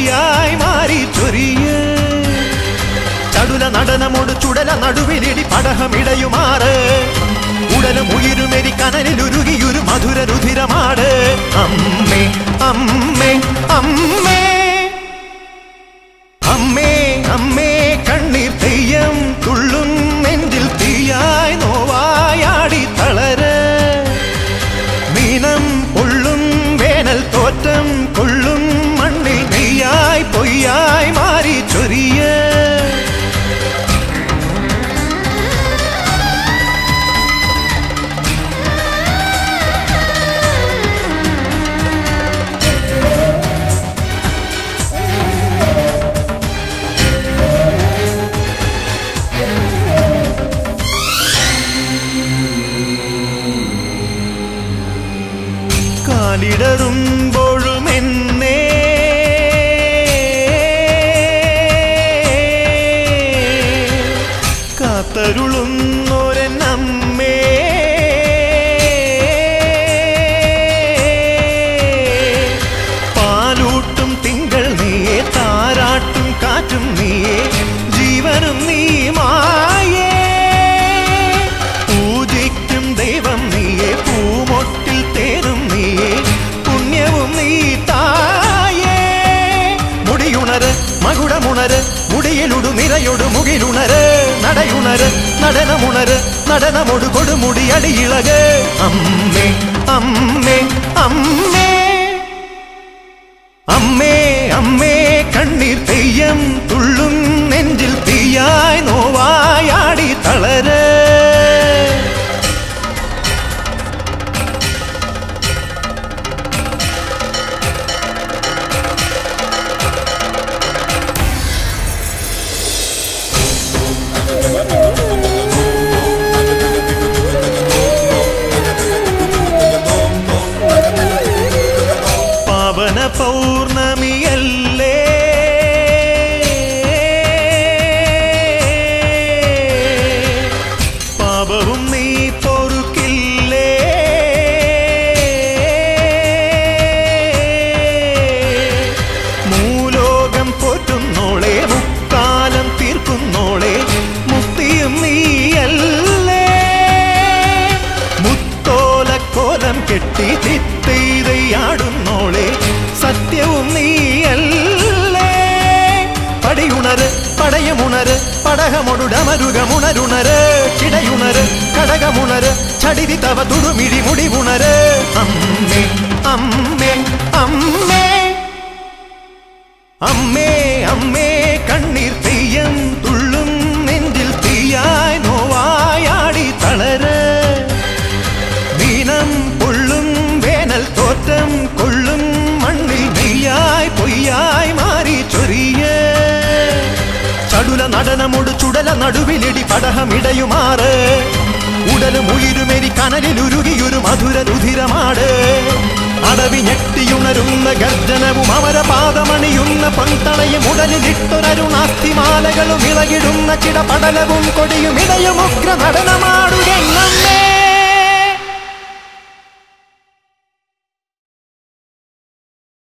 പൊയ്യായി മാറി ചൊരിയ ചടുല നടനമോട് ചുടല നടുവിലിടി പടഹമിടയുമാറ് ഉടലും ഉയിരുമെരി കനലിലുരുകിയൊരു മധുര രുധിരമാട് അമ്മേ അമ്മേ അമ്മേ അമ്മേ അമ്മേ കണ്ണീർ തെയ്യം തുള്ളും നെഞ്ചിൽ തീയായി നോവായാടി തളര മീനം പൊള്ളും വേനൽ തോറ്റം കൊള്ളും മണ്ണിൽ നെയ്യായി പൊയ്യായി മാറി ചൊരിയ കാലിടറുമ്പോഴും എന്നെ കാത്തരുളുന്നൊരമ്മേ പാലൂട്ടും തിങ്കൾ നീയെ താരാട്ടും കാറ്റും നീയെ ജീവനും നീ മായേ പൂജിക്കും ദൈവം നീയെ പൂമൊട്ടിൽ തേനും നീയെ പുണ്യവും നീ തായേ മുടിയുണര് മകുടമുണര് മുടിയിലുടു നിരയൊടു മുകിലുണര് നടയുണര് നടനമുണര് നടനമൊടു കൊടുമുടി അടിയിളക് അമ്മേ അമ്മേ അമ്മേ അമ്മേ അമ്മേ കണ്ണീർ തെയ്യം തുള്ളും നെഞ്ചിൽ തീയായി നോവായാടി തളര പാവന പൗർണമിയല്ലേ പാപവും നീ പൊറുക്കില്ലേ മൂലോകം പോറ്റുന്നോളെ മുക്കാലം തീർക്കുന്നോളെ മുക്തിയും നീയല്ലേ മുത്തോലക്കോലം കെട്ടി ചിത്തീതയാടുന്നോളെ സത്യവും നീയല്ലേ പടിയുണര് പടയമുണര് പടകമൊടുടമരുകമുണരുണര് ചിടയുണര് കടകമുണര് ചടിതി തവ തുടുമിഴി മുടിവുണര് അമ്മേ അമ്മേ അമ്മേ അമ്മേ അമ്മേ കണ്ണീർ തെയ്യം തുള്ളും നെഞ്ചിൽ തീയായി നോവായാടി തളര ദീനം പൊള്ളും വേനൽ തോറ്റം കൊള്ളും മണ്ണിൽ നെയ്യായി പൊയ്യായി മാറി ചൊരിയ ചടുല നടനമൊടു ചുടല നടുവിലിടി പടഹമിടയുമാറ് ഉടലും ഉയിരുമെരി കനലിലുരുകിയൊരു മധുര രുധിരമാട് അടവി ഞെട്ടിയുണരുന്ന ഗർജനവും അമരപാദമണിയുന്ന പൊൻതണയും ഉടലിലിട്ടൊരരുണാസ്തിമാലകളും ഇളകിടുന്ന ചിടപടലവും കൊടിയും ഇടയും ഉഗ്ര നടനമാടുകെന്നമ്മേ